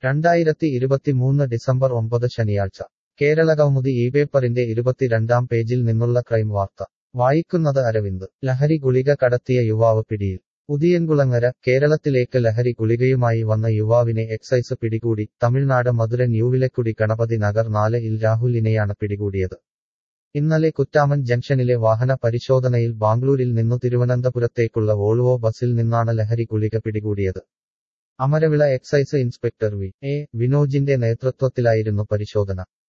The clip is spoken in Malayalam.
രണ്ടായിരത്തി ഇരുപത്തിമൂന്ന് ഡിസംബർ ഒമ്പത് ശനിയാഴ്ച കേരളകൗമുദി ഈ പേപ്പറിന്റെ ഇരുപത്തിരണ്ടാം പേജിൽ നിന്നുള്ള ക്രൈം വാർത്ത വായിക്കുന്നത് അരവിന്ദ് ലഹരി ഗുളിക കടത്തിയ യുവാവ് പിടിയിൽ ഉദിയൻകുളങ്ങര കേരളത്തിലേക്ക് ലഹരി ഗുളികയുമായി വന്ന യുവാവിനെ എക്സൈസ് പിടികൂടി തമിഴ്നാട് മധുര ന്യൂവിലക്കുടി ഗണപതി നഗർ നാല് ഇൽ രാഹുലിനെയാണ് പിടികൂടിയത് ഇന്നലെ കുറ്റാമൻ ജംഗ്ഷനിലെ വാഹന പരിശോധനയിൽ ബാംഗ്ലൂരിൽ നിന്നു തിരുവനന്തപുരത്തേക്കുള്ള വോൾവോ ബസിൽ നിന്നാണ് ലഹരി ഗുളിക പിടികൂടിയത് Amaravila excise inspector V A വിനോജിന്റെ നേതൃത്വത്തിലായിരുന്നു പരിശോധന